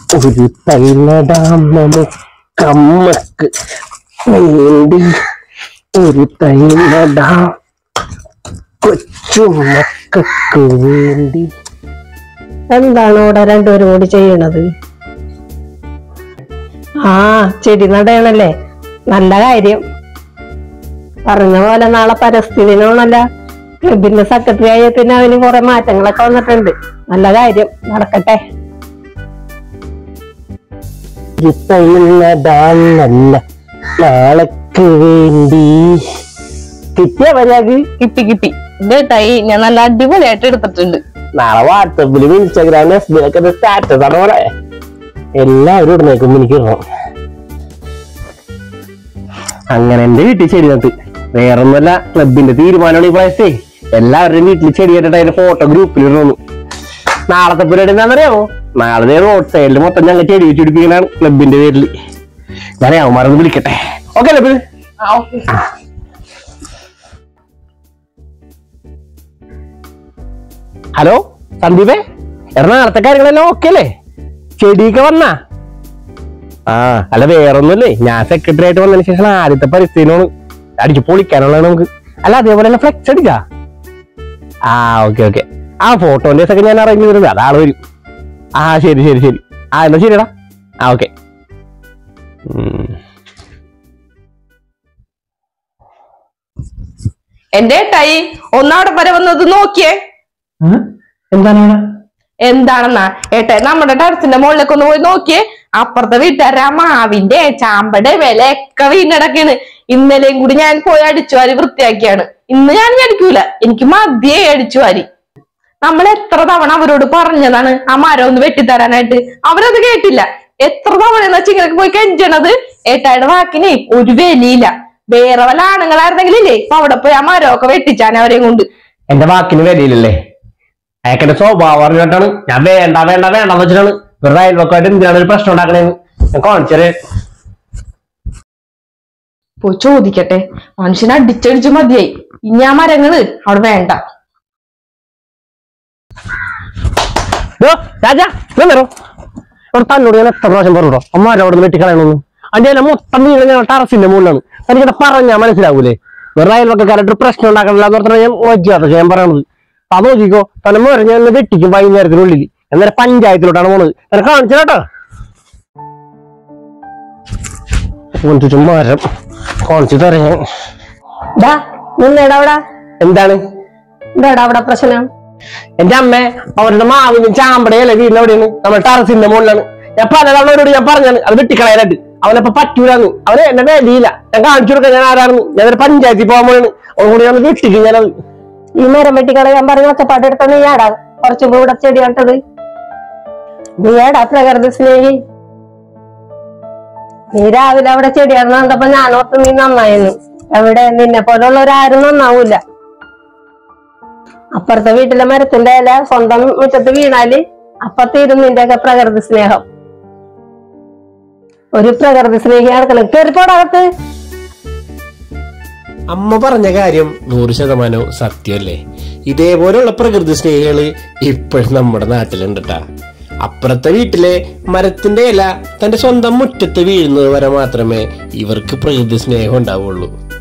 ഒരു തൈ നടാം നമുക്കമ്മക്ക് വേണ്ടി ഒരു തൈ നടാം കൊച്ചു മക്കൾക്ക് വേണ്ടി എന്താണ് ഇവിടെ രണ്ടുപേരും കൂടി ചെയ്യണത് ആ ചെടി നടയണല്ലേ നല്ല കാര്യം പറഞ്ഞ പോലെ നാളെ പരിസ്ഥിതി ദിനമാണല്ല ക്ലബിന്റെ സെക്രട്ടറി ആയ പിന്നെ അവന് കുറെ മാറ്റങ്ങളൊക്കെ വന്നിട്ടുണ്ട് നല്ല കാര്യം നടക്കട്ടെ ഒരു തൈ നടാം നല്ല നാളേക്ക് വേണ്ടി കിട്ടിയ മര്യാദ കിട്ടി കിട്ടി ഇത് തൈ ഞാൻ നല്ല അടിപൊളിയായിട്ട് എടുത്തിട്ടുണ്ട് നാളെ വാട്സപ്പിലും ഇൻസ്റ്റാഗ്രാമിലും എസ് ബിയിലൊക്കെ സ്റ്റാറ്റസ് ആണ് പോലെ എല്ലാവരും ഇടുന്നേക്കും എനിക്ക് ഇടണം അങ്ങനെ എന്റെ വീട്ടിൽ ചെടി നട്ട് വേറൊന്നുമല്ല ക്ലബിന്റെ തീരുമാനമാണ് ഈ പ്രാവശ്യത്തെ എല്ലാവരുടെയും വീട്ടിൽ ചെടി നട്ടിട്ട് അതിന്റെ ഫോട്ടോ ഗ്രൂപ്പിൽ ഇടണം നാളത്തെ പരിപാടി എന്താണെന്നറിയാമോ നാളെ റോഡ് സൈഡിൽ മൊത്തം ഞങ്ങൾ ചെടി വെച്ച് പിടിപ്പിക്കലാണ് ക്ലബിന്റെ പേരിൽ ഞാൻ അവന്മാരൊന്ന് വിളിക്കട്ടെ ഓക്കെ അല്ലേ പിന്നെ ഹലോ സന്ദീപേ എറണാകുളത്തെ കാര്യങ്ങളെല്ലാം ഓക്കെ അല്ലേ ചെടിയൊക്കെ വന്നാ ആ അല്ല വേറൊന്നുമില്ലേ ഞാൻ സെക്രട്ടറി ആയിട്ട് വന്നതിന് ശേഷം ആദ്യത്തെ പരിസ്ഥിതിനോട് അടിച്ചു പൊളിക്കാനുള്ളതാണ് നമുക്ക് അല്ല അതേപോലെ തന്നെ ഫ്ലെക്സ് അടിക്കാ ആ ഓക്കെ ഓക്കെ ആ ഫോട്ടോന്റെ ഒക്കെ ഞാൻ അറേഞ്ച് ചെയ്തിരുന്നത് അതാള് വരും ആ ശരി ശരി ശരി ആ എന്നാ ശരിടാ ആ ഓക്കെ എന്റെ തൈ ഒന്നവിടെ വരെ വന്നത് നോക്കിയേ എന്താണ് എന്താണെന്നാ ഏട്ടെ നമ്മുടെ ടെറസിന്റെ മുകളിലേക്ക് ഒന്ന് പോയി നോക്കിയേ അപ്പുറത്തെ വീട്ടുകാരെ ആ മാവിന്റെ ചാമ്പയുടെ വിലയൊക്കെ വീണടക്കാണ് ഇന്നലെയും കൂടി ഞാൻ പോയി അടിച്ചു വാരി വൃത്തിയാക്കിയാണ് ഇന്ന് ഞാൻ ഇനി അടിക്കൂല എനിക്ക് മതിയെ അടിച്ചു വാരി നമ്മൾ എത്ര തവണ അവരോട് പറഞ്ഞതാണ് ആ മരം ഒന്ന് വെട്ടിത്തരാനായിട്ട് അവരത് കേട്ടില്ല എത്ര തവണ എന്ന് വെച്ചാൽ ഇങ്ങനെ പോയി കെഞ്ചണത് ഏട്ടായുടെ വാക്കിനെ ഒരു വിലയില്ല വേറെ വല്ല ആണുങ്ങളായിരുന്നെങ്കിലേ ഇപ്പൊ അവിടെ പോയി ആ മരമൊക്കെ വെട്ടിച്ചാൻ അവരെയും കൊണ്ട് എന്റെ വാക്കിന് വിലയില്ലല്ലേ അയാൾക്കെന്റെ സ്വഭാവം അറിഞ്ഞിട്ടാണ് ഞാൻ വേണ്ട വേണ്ട വേണ്ടെന്ന് വെച്ചിട്ടാണ് വെറുതെ അയൽവക്കമായിട്ട് എന്തിനാണ് ഒരു പ്രശ്നം ഉണ്ടാക്കണേന്ന് ഞാൻ കാണിച്ചേ പോയി ചോദിക്കട്ടെ മനുഷ്യനെ അടിച്ചടിച്ച് മതിയായി ഇനി ആ മരങ്ങള് അവിടെ വേണ്ട രാജാ നിന്നോ ഇവിടെ തന്നോട് ഞാൻ എത്ര പ്രാവശ്യം പറഞ്ഞോ അമ്മാരെ അവിടെ നിന്ന് വെട്ടിക്കളയണമെന്ന് അതിന്റെ ഇല മൊത്തം വീട് ഞാൻ ടെറസിന്റെ മുകളിലാണ് എനിക്കിടെ പറഞ്ഞാ മനസ്സിലാവൂലേ വെറുതെ അയൽവക്കാരായിട്ട് ഒരു പ്രശ്നം ഉണ്ടാക്കണില്ല എന്ന് പറഞ്ഞാൽ ഞാൻ നോക്കിയാത്ത ഞാൻ പറയണത് അത് നോക്കിക്കോ തന്നെ മോരെ ഞാൻ ഒന്ന് വെട്ടിക്കും വൈകുന്നേരത്തിനുള്ളിൽ എന്നേരം പഞ്ചായത്തിലോട്ടാണ് പോണത് എന്നെ കാണിച്ചു കേട്ടോ കൊഞ്ചും മരം കാണിച്ചു തരാം ഞാൻ. ഡാ നിന്നേടാ അവിടെ എന്താണ് എന്താടാ അവിടെ പ്രശ്നം എന്റെ അമ്മ അവരുടെ മാവിനും ചാമ്പടയല്ലേ വീടിന് എവിടെയാണ് നമ്മുടെ ടെറസിന്റെ മുകളിലാണ് ഞാൻ പലതവണ അവരോട് ഞാൻ പറഞ്ഞാണ് അത് വെട്ടിക്കളയാനായിട്ട് അവനപ്പൊ പറ്റൂലെന്ന് അവന് എന്നെ വേദിയില്ല ഞാൻ കാണിച്ചു കൊടുക്കാൻ ഞാൻ ആരാണെന്ന് ഞാൻ ഒരു പഞ്ചായത്തിൽ പോകാൻ പോണാണ് അവനോട് ഞാൻ വെട്ടിക്കും ഞാനത് ഈ മരം വെട്ടിക്കളയാൻ പറഞ്ഞ ഒച്ചപ്പാട് എടുത്ത നീയാടാ കുറച്ചു മുമ്പ് ഇവിടെ ചെടി നട്ടത് നീയാടാ പ്രകൃതി സ്നേഹി നീ രാവിലെ അവിടെ ചെടി നടന്നപ്പോ ഞാൻ ഓർത്ത് നീ നന്നായിരുന്നു എവിടെ നിന്നെ പോലുള്ളവരാരും നന്നാവൂല അപ്പുറത്തെ വീട്ടിലെ മരത്തിന്റെ ഇല സ്വന്തം മുറ്റത്ത് വീണാല് അപ്പൊ തീരും നിന്റെയൊക്കെ പ്രകൃതി സ്നേഹം ഒരു പ്രകൃതി സ്നേഹി നടക്കണം കയറിപ്പോടകത്ത് അമ്മ പറഞ്ഞ കാര്യം നൂറ് ശതമാനവും സത്യമല്ലേ ഇതേപോലെയുള്ള പ്രകൃതി സ്നേഹികള് ഇപ്പോഴും നമ്മുടെ നാട്ടിലുണ്ട് ട്ടാ അപ്പുറത്തെ വീട്ടിലെ മരത്തിന്റെ ഇല തന്റെ സ്വന്തം മുറ്റത്ത് വീഴുന്നത് വരെ മാത്രമേ ഇവർക്ക് പ്രകൃതി സ്നേഹം ഉണ്ടാവുള്ളൂ